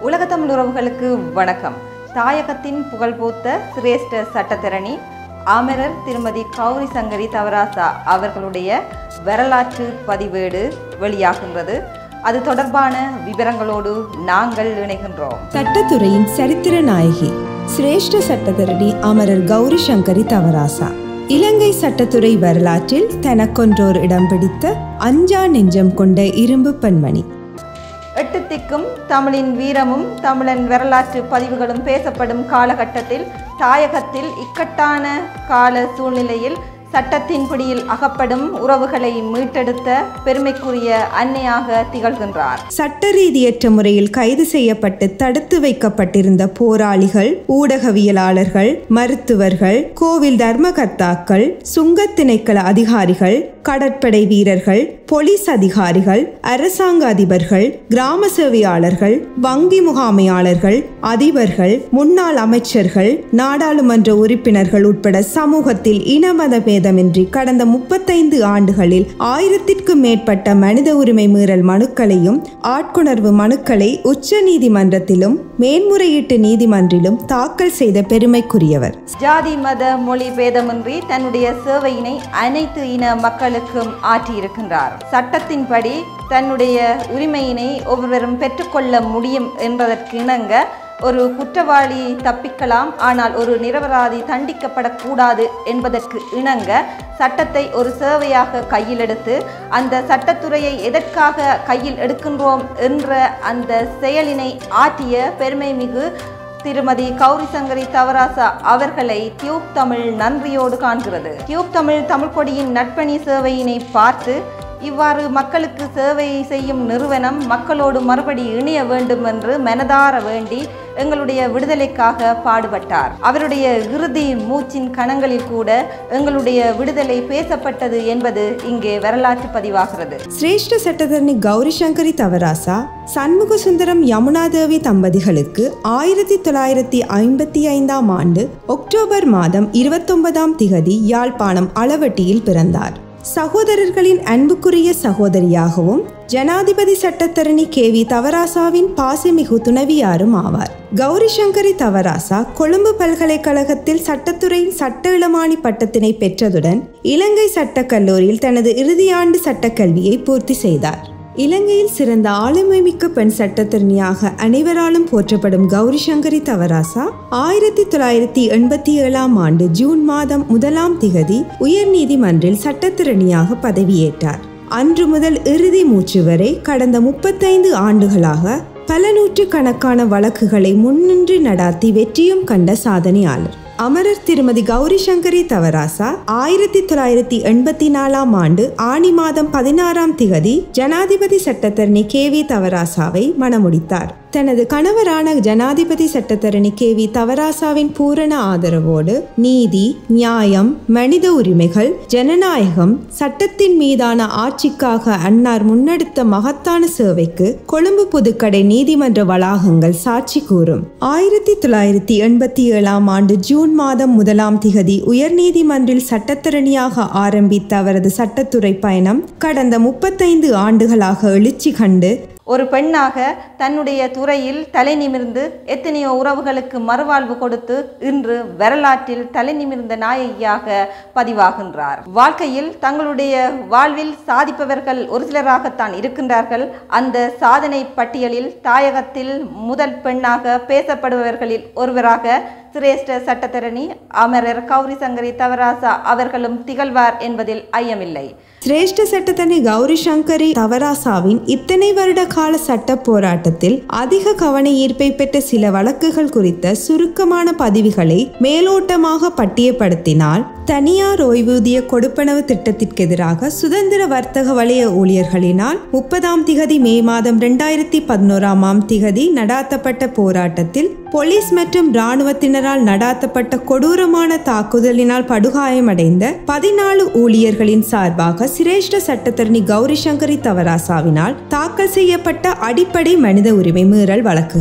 உலகத்தமிழ் உறவுகளுக்கு வணக்கம் தாயகத்தின் புகழ்பூத்த சிரேஷ்ட சட்டத்திரணி அமரர் திருமதி கௌரி சங்கரி தவராசா அவர்களுடைய வரலாற்று பதிவேடு வெளியாகின்றது அது தொடர்பான விவரங்களோடு நாங்கள் இணைகின்றோம் சட்டத்துறையின் சரித்திர நாயகி சிரேஷ்ட சட்டத்தரணி அமரர் கௌரி சங்கரி தவராசா இலங்கை சட்டத்துறை வரலாற்றில் தனக்கொன்றோர் இடம் பிடித்த அஞ்சா நெஞ்சம் கொண்ட இரும்பு பெண்மணி எட்டு திக்கும் தமிழின் வீரமும் தமிழன் வரலாற்று பதிவுகளும் பேசப்படும் காலகட்டத்தில் தாயகத்தில் இக்கட்டான கால சூழ்நிலையில் சட்டத்தின் பிடியில் அகப்படும் உறவுகளை மீட்டெடுத்த பெருமைக்குரிய அன்னையாக திகழ்கின்றார் சட்ட ரீதியற்ற முறையில் கைது செய்யப்பட்டு தடுத்து வைக்கப்பட்டிருந்த போராளிகள் ஊடகவியலாளர்கள் மருத்துவர்கள் கோவில் தர்மகர்த்தாக்கள் சுங்கத் திணைக்கள அதிகாரிகள் கடற்படை வீரர்கள் போலீஸ் அதிகாரிகள் அரசாங்க அதிபர்கள் கிராம சேவையாளர்கள் வங்கி முகாமையாளர்கள் அதிபர்கள் முன்னாள் அமைச்சர்கள் நாடாளுமன்ற உறுப்பினர்கள் உட்பட சமூகத்தில் இனமத பேதமின்றி கடந்த முப்பத்தைந்து ஆண்டுகளில் ஆயிரத்திற்கும் மேற்பட்ட மனித உரிமை மீறல் மனுக்களையும் ஆட்கொணர்வு மனுக்களை உச்ச நீதிமன்றத்திலும் மேன்முறையீட்டு நீதிமன்றிலும் தாக்கல் செய்த பெருமைக்குரியவர் ஜாதி மத மொழி பேதமின்றி தன்னுடைய சேவையினை அனைத்து இன மக்களுக்கும் ஆற்றியிருக்கின்றார் சட்டத்தின்படி தன்னுடைய உரிமையினை ஒவ்வொருவரும் பெற்றுக்கொள்ள முடியும் என்பதற்கு இணங்க ஒரு குற்றவாளி தப்பிக்கலாம் ஆனால் ஒரு நிரபராதி தண்டிக்கப்படக்கூடாது என்பதற்கு இணங்க சட்டத்தை ஒரு சேவையாக கையில் எடுத்து அந்த சட்டத்துறையை எதற்காக கையில் எடுக்கின்றோம் என்ற அந்த செயலினை ஆற்றிய பெருமை மிகு திருமதி கௌரி சங்கரி தவராசா அவர்களை டியூப் தமிழ் நன்றியோடு காண்கிறது டியூப் தமிழ் தமிழ் கொடியின் நட்பணி சேவையினை பார்த்து இவ்வாறு மக்களுக்கு சேவை செய்யும் நிறுவனம் மக்களோடு மறுபடி இணைய வேண்டும் என்று மனதார வேண்டி எங்களுடைய விடுதலைக்காக பாடுபட்டார் அவருடைய இறுதி மூச்சின் கணங்களில் கூட எங்களுடைய விடுதலை பேசப்பட்டது என்பது இங்கே வரலாற்று பதிவாகிறது சிரேஷ்ட சட்டத்தரணி கௌரி சங்கரி தவராசா சண்முக சுந்தரம் யமுனாதேவி தம்பதிகளுக்கு ஆயிரத்தி தொள்ளாயிரத்தி ஐம்பத்தி ஐந்தாம் ஆண்டு அக்டோபர் மாதம் இருபத்தொன்பதாம் திகதி யாழ்ப்பாணம் அளவட்டியில் பிறந்தார் சகோதரர்களின் அன்புக்குரிய சகோதரியாகவும் ஜனாதிபதி சட்டத்தரணி கே வி தவராசாவின் பாசமிகு துணைவியாரும் ஆவார் கௌரி சங்கரி தவராசா கொழும்பு பல்கலைக்கழகத்தில் சட்டத்துறையின் சட்ட இளமானி பட்டத்தினை பெற்றதுடன் இலங்கை சட்டக் கல்லூரியில் தனது இறுதியாண்டு சட்டக்கல்வியை பூர்த்தி செய்தார் இலங்கையில் சிறந்த ஆளுமைமிக்க பெண் சட்டத்திறனியாக அனைவராலும் போற்றப்படும் கௌரி சங்கரி தவராசா ஆயிரத்தி தொள்ளாயிரத்தி எண்பத்தி ஏழாம் ஆண்டு ஜூன் மாதம் முதலாம் திகதி உயர்நீதிமன்றில் சட்டத்திறனியாக பதவியேற்றார் அன்று முதல் இறுதி மூச்சு வரை கடந்த முப்பத்தைந்து ஆண்டுகளாக பல நூற்றுக்கணக்கான வழக்குகளை முன்னின்று நடாத்தி வெற்றியும் கண்ட சாதனையாளர் அமரர் திருமதி கௌரி சங்கரி தவராசா ஆயிரத்தி தொள்ளாயிரத்தி எண்பத்தி நாலாம் ஆண்டு ஆணி மாதம் பதினாறாம் திகதி ஜனாதிபதி சட்டத்தரணி கே வி தவராசாவை மணமுடித்தார் தனது கணவரான ஜனாதிபதி சட்டத்தரணி கே வி தவராசாவின் பூரண ஆதரவோடு நீதி நியாயம் மனித உரிமைகள் ஜனநாயகம் சட்டத்தின் மீதான ஆட்சிக்காக அன்னார் முன்னெடுத்த மகத்தான சேவைக்கு கொழும்பு புதுக்கடை நீதிமன்ற வளாகங்கள் சாட்சி கூறும் ஆயிரத்தி தொள்ளாயிரத்தி எண்பத்தி ஏழாம் ஆண்டு ஜூன் மாதம் முதலாம் திகதி உயர்நீதிமன்றில் சட்டத்திறனியாக ஆரம்பித்த அவரது சட்டத்துறை பயணம் கடந்த முப்பத்தைந்து ஆண்டுகளாக எழுச்சி கண்டு ஒரு பெண்ணாக தன்னுடைய துறையில் தலை நிமிர்ந்து எத்தனையோ உறவுகளுக்கு மறுவாழ்வு கொடுத்து இன்று வரலாற்றில் தலை நிமிர்ந்த நாயகியாக பதிவாகின்றார் வாழ்க்கையில் தங்களுடைய வாழ்வில் சாதிப்பவர்கள் ஒரு சிலராகத்தான் இருக்கின்றார்கள் அந்த சாதனை பட்டியலில் தாயகத்தில் முதல் பெண்ணாக பேசப்படுபவர்களில் ஒருவராக சிரேஷ்ட சட்டத்தரணி அமரர் கௌரி சங்கரி தவராசா அவர்களும் திகழ்வார் என்பதில் ஐயமில்லை சிரேஷ்ட சட்டத்தனி கௌரி சங்கரி தவராசாவின் இத்தனை வருட கால சட்ட போராட்டத்தில் அதிக கவன ஈர்ப்பை பெற்ற சில வழக்குகள் குறித்த சுருக்கமான பதிவுகளை மேலோட்டமாக பட்டியப்படுத்தினால் தனியார் ஓய்வூதிய கொடுப்பனவு திட்டத்திற்கு எதிராக சுதந்திர வர்த்தக வலய ஊழியர்களினால் முப்பதாம் திகதி மே மாதம் இரண்டாயிரத்தி பதினோராம் ஆம் திகதி நடாத்தப்பட்ட போராட்டத்தில் போலீஸ் மற்றும் இராணுவத்தினரால் நடாத்தப்பட்ட கொடூரமான தாக்குதலினால் படுகாயமடைந்த பதினாலு ஊழியர்களின் சார்பாக சிரேஷ்ட சட்டத்தரணி கௌரி சங்கரி தவராசாவினால் தாக்கல் செய்யப்பட்ட அடிப்படை மனித உரிமை மீறல் வழக்குகள்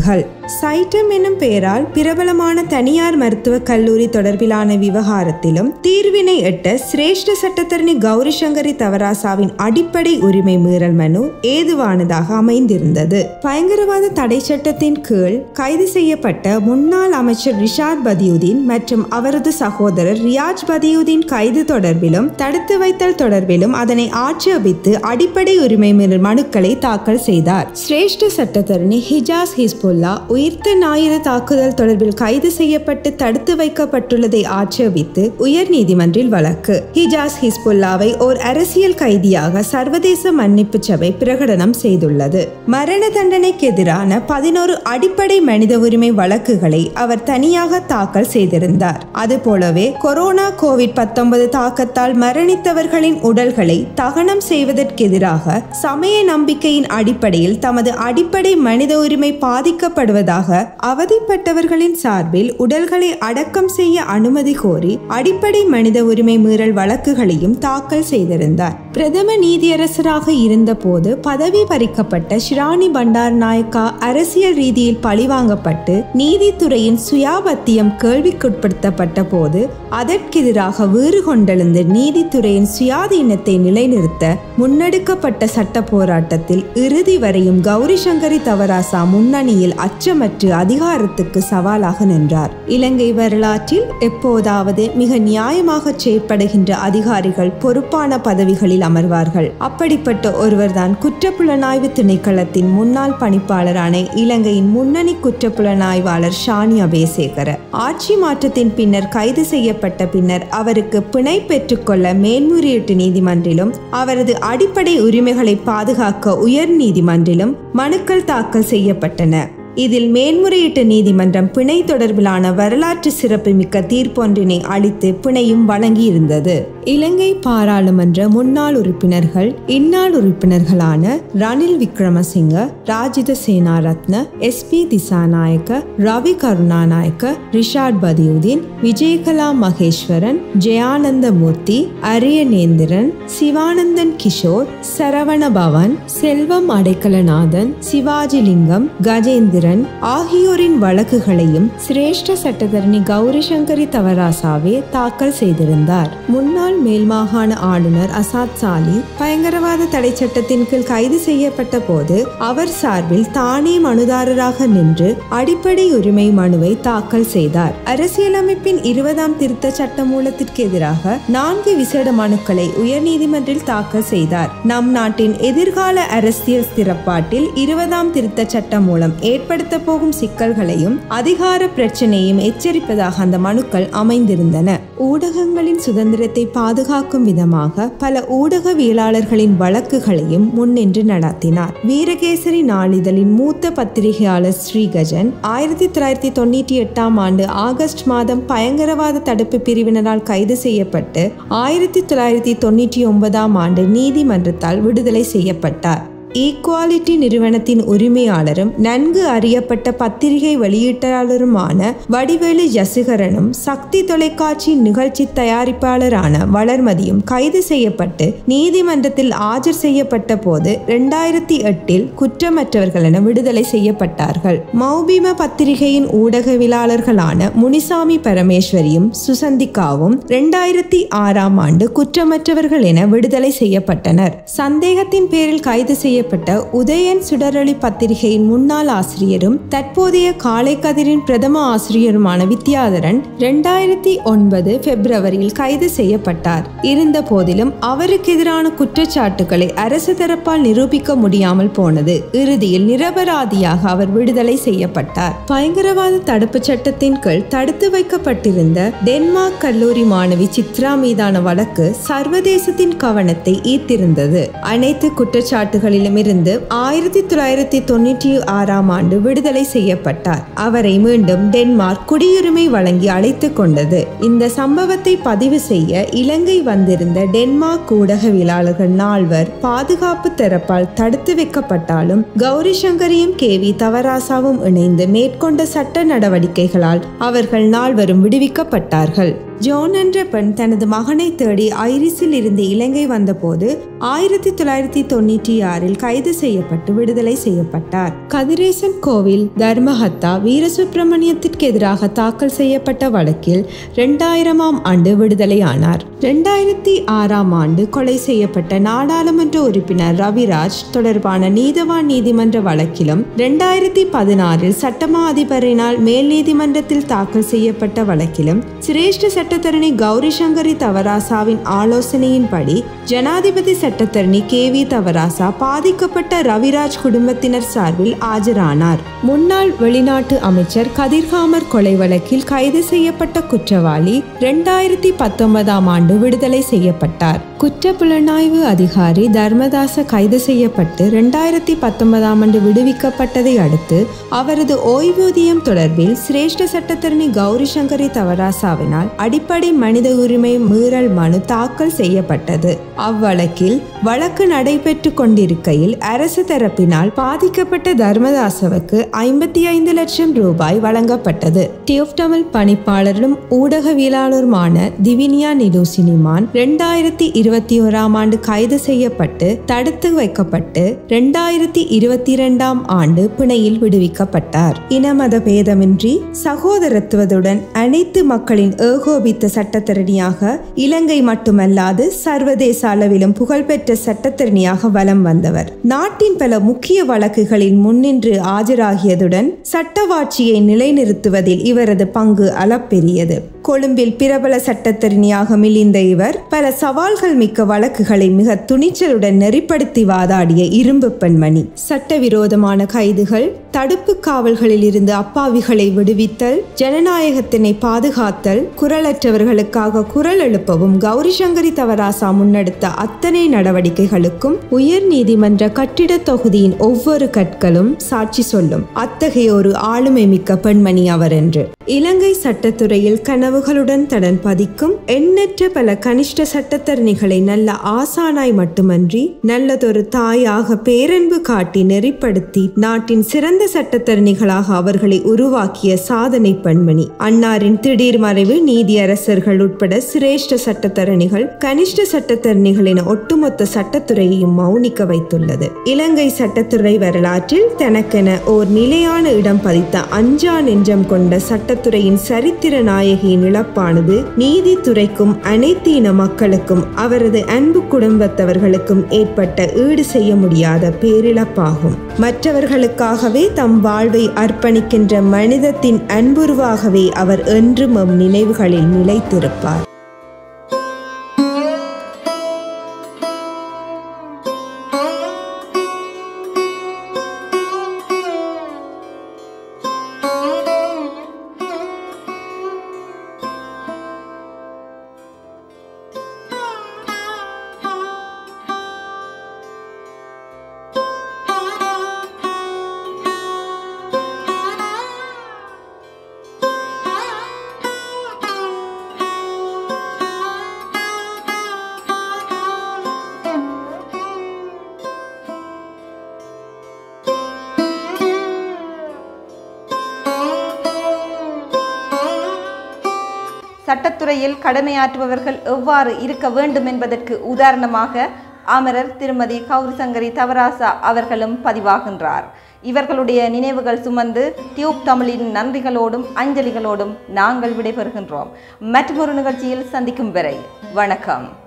சைட்டம் என்னும் பெயரால் பிரபலமான தனியார் மருத்துவக் கல்லூரி தொடர்பிலான விவகாரத்திலும் தீர்வினை எட்ட சிரேஷ்ட சட்டத்தரணி கௌரி சங்கரி தவராசாவின் அடிப்படை உரிமை மீறல் மனு ஏதுவானதாக அமைந்திருந்தது பயங்கரவாத தடை சட்டத்தின் கீழ் கைது செய்யப்பட்ட முன்னாள் அமைச்சர் ரிஷாத் பதியுதீன் மற்றும் அவரது சகோதரர் ரியாஜ் பதியுதீன் கைது தொடர்பிலும் தடுத்து வைத்தல் தொடர்பிலும் அதனை ஆட்சேபித்து அடிப்படை உரிமை மீறல் மனுக்களை தாக்கல் செய்தார் சிரேஷ்ட சட்டத்தரணி ஹிஜாஸ் ஹிஸ்புல்லா உயிர்த்த ஞாயிறு தாக்குதல் தொடர்பில் கைது செய்யப்பட்டு தடுத்து வைக்கப்பட்டுள்ளதை ஆட்சேபித்து உயர் நீதிமன்றில் வழக்கு ஹிஜாஸ் ஹிஸ்புல்லாவை ஓர் அரசியல் கைதியாக சர்வதேச மன்னிப்பு சபை பிரகடனம் செய்துள்ளது மரண தண்டனைக்கு எதிரான பதினோரு அடிப்படை மனித உரிமை வழக்குகளை அவர் தனியாக தாக்கல் செய்திருந்தார் அதுபோலவே கொரோனா கோவிட் பத்தொன்பது தாக்கத்தால் மரணித்தவர்களின் உடல்களை தகனம் செய்வதற்கெதிராக சமய நம்பிக்கையின் அடிப்படையில் தமது அடிப்படை மனித உரிமை பாதிக்கப்படுவதாக அவதிப்பட்டவர்களின் சார்பில் உடல்களை அடக்கம் செய்ய அனுமதி கோரி அடிப்படை மனித உரிமை மீறல் வழக்குகளையும் தாக்கல் செய்திருந்தார் பிரதம நீதியரசராக இருந்தபோது பதவி பறிக்கப்பட்ட ஷிராணி பண்டார் நாயக்கா அரசியல் ரீதியில் பழிவாங்கப்பட்டு நீதித்துறையின் சுயாபத்தியம் கேள்விக்குட்படுத்தப்பட்ட போது அதற்கெதிராக வீறு கொண்டெழுந்த நீதித்துறையின் சுயாதீனத்தை நிலைநிறுத்த முன்னெடுக்கப்பட்ட சட்ட போராட்டத்தில் இறுதி வரையும் கௌரி சங்கரி தவராசா முன்னணியில் அச்சமற்று அதிகாரத்துக்கு சவாலாக நின்றார் இலங்கை வரலாற்றில் எப்போதாவது மிக நியாயமாக செயற்படுகின்ற அதிகாரிகள் பொறுப்பான பதவிகளில் அமர்வார்கள் அப்படிப்பட்ட ஒருவர்தான் குற்றப்புலனாய்வு திணைக்களத்தின் முன்னாள் பணிப்பாளரான இலங்கையின் முன்னணி குற்றப்புலனாய்வாளர் ஷானி அபேசேகர ஆட்சி மாற்றத்தின் பின்னர் கைது செய்யப்பட்ட பின்னர் அவருக்கு பிணை பெற்றுக்கொள்ள மேன்முறையீட்டு நீதிமன்றிலும் அவரது அடிப்படை உரிமைகளை பாதுகாக்க உயர் நீதிமன்றிலும் மனுக்கள் தாக்கல் செய்யப்பட்டன இதில் மேன்முறையீட்டு நீதிமன்றம் பிணை தொடர்பிலான வரலாற்று சிறப்புமிக்க தீர்ப்பொன்றினை அளித்து பிணையும் வழங்கியிருந்தது இலங்கை பாராளுமன்ற முன்னாள் உறுப்பினர்கள் இந்நாள் உறுப்பினர்களான Ranil Wickremesinghe Rajitha Senaratne S B Dissanayake Ravi Karunanayake Rishad Bathiudeen Vijayakala Maheswaran Jeyananda Moorthy Ariyanethiran Sivanandan Kishore Saravanabhavan Selvam Adaikalanathan Sivajilingam Gajendran ஆகியோரின் வழக்குகளையும் சிரேஷ்ட சட்டத்தரணி கௌரி சங்கரி தவராசாவே தாக்கல் செய்திருந்தார் முன்னாள் மேல்மாகாண ஆளுநர் அசாத் சாலி பயங்கரவாத தடை சட்டத்தின் கீழ் கைது செய்யப்பட்ட போது அவர் சார்பில் தானே மனுதாரராக நின்று அடிப்படை உரிமை மனுவை தாக்கல் செய்தார் அரசியலமைப்பின் இருபதாம் திருத்த சட்ட மூலத்திற்கு எதிராக நான்கு விசேட மனுக்களை உயர்நீதிமன்றில் தாக்கல் செய்தார் நம் நாட்டின் எதிர்கால அரசியல் ஸ்திரப்பாட்டில் இருபதாம் திருத்த சட்டம் மூலம் ஏற்படுத்த போகும் சிக்கல்களையும் அதிகார பிரச்சனையும் எச்சரிப்பதாக அந்த மனுக்கள் அமைந்திருந்தன ஊடகங்களின் சுதந்திரத்தை பாதுகாக்கும் விதமாக பல ஊடகவியலாளர்களின் வழக்குகளையும் முன்னின்று நடத்தினார் வீரகேசரி நாளிதழின் மூத்த பத்திரிகையாளர் ஸ்ரீகஜன் ஆயிரத்தி தொள்ளாயிரத்தி தொண்ணூற்றி எட்டாம் ஆண்டு ஆகஸ்ட் மாதம் பயங்கரவாத தடுப்பு பிரிவினரால் கைது செய்யப்பட்டு ஆயிரத்தி தொள்ளாயிரத்தி தொண்ணூற்றி ஒன்பதாம் ஆண்டு நீதிமன்றத்தால் விடுதலை செய்யப்பட்டார் ஈக்குவாலிட்டி நிறுவனத்தின் உரிமையாளரும் நன்கு அறியப்பட்ட பத்திரிகை வெளியீட்டாளருமான வடிவேலு ஜசிகரனும் சக்தி தொலைக்காட்சி நிகழ்ச்சி தயாரிப்பாளரான வளர்மதியும் கைது செய்யப்பட்டு நீதிமன்றத்தில் ஆஜர் செய்யப்பட்ட போது இரண்டாயிரத்தி எட்டில் குற்றமற்றவர்கள் என விடுதலை செய்யப்பட்டார்கள் மௌபிம பத்திரிகையின் ஊடகவியலாளர்களான முனிசாமி பரமேஸ்வரியும் சுசந்திகாவும் இரண்டாயிரத்தி ஆறாம் ஆண்டு குற்றமற்றவர்கள் என விடுதலை செய்யப்பட்டனர் சந்தேகத்தின் பேரில் கைது செய்யப்பட்ட உதயன் சுடரொளி பத்திரிகையின் முன்னாள் ஆசிரியரும் தற்போதைய காலை கதிரின் பிரதம ஆசிரியருமான வித்யாதரன் இரண்டாயிரத்தி ஒன்பது பிப்ரவரியில் கைது செய்யப்பட்டார் இருந்த போதிலும் அவருக்கு எதிரான குற்றச்சாட்டுகளை அரசு தரப்பால் நிரூபிக்க முடியாமல் போனது இறுதியில் நிரபராதியாக அவர் விடுதலை செய்யப்பட்டார் பயங்கரவாத தடுப்புச் சட்டத்தின் கீழ் தடுத்து வைக்கப்பட்டிருந்த டென்மார்க் கல்லூரி மாணவி சித்ரா மீதான வழக்கு சர்வதேசத்தின் கவனத்தை ஈர்த்திருந்தது அனைத்து குற்றச்சாட்டுகளிலும் இருந்து ஆயிரத்தி தொள்ளாயிரத்தி தொண்ணூற்றி ஆறாம் ஆண்டு விடுதலை செய்யப்பட்டார் அவரை மீண்டும் டென்மார்க் குடியுரிமை வழங்கி அழைத்துக் கொண்டது இந்த சம்பவத்தை பதிவு செய்ய இலங்கை வந்திருந்த டென்மார்க் ஊடகவியலாளர்கள் நால்வர் பாதுகாப்பு தரப்பால் தடுத்து வைக்கப்பட்டாலும் கௌரி சங்கரியும் கே வி தவராசாவும் இணைந்து மேற்கொண்ட சட்ட நடவடிக்கைகளால் அவர்கள் நால்வரும் விடுவிக்கப்பட்டார்கள் ஜோன் என்ற பெண் தனது மகனை தேடி ஐரிஸில் இருந்து இலங்கை வந்தபோது ஆயிரத்தி தொள்ளாயிரத்தி தொண்ணூற்றி ஆறில் கைது செய்யப்பட்டு விடுதலை செய்யப்பட்டார் கதிரேசன் கோவில் தர்மஹத்தா வீரசுப்பிரமணியத்திற்கு எதிராக தாக்கல் செய்யப்பட்ட வழக்கில் இரண்டாயிரமாம் ஆண்டு விடுதலையானார் இரண்டாயிரத்தி ஆறாம் ஆண்டு கொலை செய்யப்பட்ட நாடாளுமன்ற உறுப்பினர் ரவிராஜ் தொடர்பான நீதவான் நீதிமன்ற வழக்கிலும் இரண்டாயிரத்தி பதினாறில் சட்டமா அதிபரினால் மேல் நீதிமன்றத்தில் தாக்கல் செய்யப்பட்ட வழக்கிலும் சிரேஷ்ட சட்டத்தரணி கௌரி சங்கரி தவராசாவின் ஆலோசனையின்படி ஜனாதிபதி சட்டத்தரணி கே வி தவராசா பாதிக்கப்பட்ட ரவிராஜ் குடும்பத்தினர் சார்பில் ஆஜரானார் முன்னாள் வெளிநாட்டு அமைச்சர் கதிர்காமர் கொலை வழக்கில் கைது செய்யப்பட்ட குற்றவாளி இரண்டாயிரத்தி பத்தொன்பதாம் ஆண்டு விடுதலை செய்யப்பட்டார் குற்ற புலனாய்வு அதிகாரி தர்மதாச கைது செய்யப்பட்டு இரண்டாயிரத்தி பத்தொன்பதாம் ஆண்டு விடுவிக்கப்பட்டதை அடுத்து அவரது ஓய்வூதியம் தொடர்பில் சிரேஷ்ட சட்டத்தரணி கௌரி சங்கரி தவராசாவினால் அடிப்படை மனித உரிமை மீறல் மனு தாக்கல் செய்யப்பட்டது அவ்வழக்கில் வழக்கு நடைபெற்று கொண்டிருக்கையில் அரசு தரப்பினால் பாதிக்கப்பட்ட தர்மதாசவுக்கு ஐம்பத்தி ஐந்து லட்சம் ரூபாய் வழங்கப்பட்டது டியூப் தமிழ் பணிப்பாளரும் ஊடகவியலாளருமான திவினியா நிலூசினிமான் இரண்டாயிரத்தி இருபத்தி ஓராம் ஆண்டு கைது செய்யப்பட்டு தடுத்து வைக்கப்பட்டு இரண்டாயிரத்தி இருபத்தி இரண்டாம் ஆண்டு பிணையில் விடுவிக்கப்பட்டார் இனமத பேதமின்றி சகோதரத்துவத்துடன் அனைத்து மக்களின் ஏகோபித்த சட்டத்தரணியாக இலங்கை மட்டுமல்லாது சர்வதேச அளவிலும் புகழ்பெற்ற சட்டத்தரணியாக வலம் வந்தவர் நாட்டின் பல முக்கிய வழக்குகளில் முன்னின்று ஆஜராகியதுடன் சட்டவாட்சியை நிலைநிறுத்துவதில் இவரது பங்கு அளப்பெரியது கொழும்பில் பிரபல சட்டத்தரணியாக மிளிந்த இவர் பல சவால்கள் மிக்க வழக்குகளை மிக துணிச்சலுடன் நெறிப்படுத்தி வாதாடிய இரும்பு பெண்மணி சட்டவிரோதமான கைதுகள் தடுப்பு காவல்களில் இருந்து அப்பாவிகளை விடுவித்தல் ஜனநாயகத்தினை பாதுகாத்தல் குரலற்றவர்களுக்காக குரல் எழுப்பவும் கௌரி சங்கரி தவராசா முன்னெடுத்த அத்தனை நடவடிக்கைகளுக்கும் உயர் நீதிமன்ற கட்டிட தொகுதியின் ஒவ்வொரு கற்களும் சாட்சி சொல்லும் அத்தகைய ஒரு ஆளுமை மிக்க பெண்மணி அவர் என்று இலங்கை சட்டத்துறையில் கனவுகளுடன் தடன் பதிக்கும் எண்ணற்ற பல கனிஷ்ட சட்டத்தரணிகளை நல்ல ஆசானாய் மட்டுமன்றி நல்லதொரு தாயாக பேரன்பு காட்டி நெறிப்படுத்தி நாட்டின் சிறந்த சட்டத்தரணிகளாக அவர்களை உருவாக்கிய சாதனை பெண்மணி அன்னாரின் திடீர் மறைவு நீதியரசர்கள் உட்பட சிரேஷ்ட சட்டத்தரணிகள் கனிஷ்ட சட்டத்தரணிகள் என ஒட்டுமொத்த சட்டத்துறையையும் மௌனிக்க வைத்துள்ளது இலங்கை சட்டத்துறை வரலாற்றில் தனக்கென ஓர் நிலையான இடம் பதித்த அஞ்சா நெஞ்சம் கொண்ட சட்டத்துறையின் சரித்திர நாயகியின் இழப்பானது நீதித்துறைக்கும் அனைத்து இன மக்களுக்கும் அவரது அன்பு குடும்பத்தவர்களுக்கும் ஏற்பட்ட ஈடு செய்ய முடியாத பேரிழப்பாகும் மற்றவர்களுக்காகவே தம் வாழ்வை அர்ப்பணிக்கின்ற மனிதத்தின் அன்புருவாகவே அவர் என்றும் எம் நினைவுகளில் நிலைத்திருப்பார் சட்டத்துறையில் கடமையாற்றுபவர்கள் எவ்வாறு இருக்க வேண்டும் என்பதற்கு உதாரணமாக அமரர் திருமதி கௌரி சங்கரி தவராசா அவர்களும் பதிவாகின்றார் இவர்களுடைய நினைவுகள் சுமந்து டியூப் தமிழின் நன்றிகளோடும் அஞ்சலிகளோடும் நாங்கள் விடைபெறுகின்றோம் மற்றொரு நிகழ்ச்சியில் சந்திக்கும் வரை வணக்கம்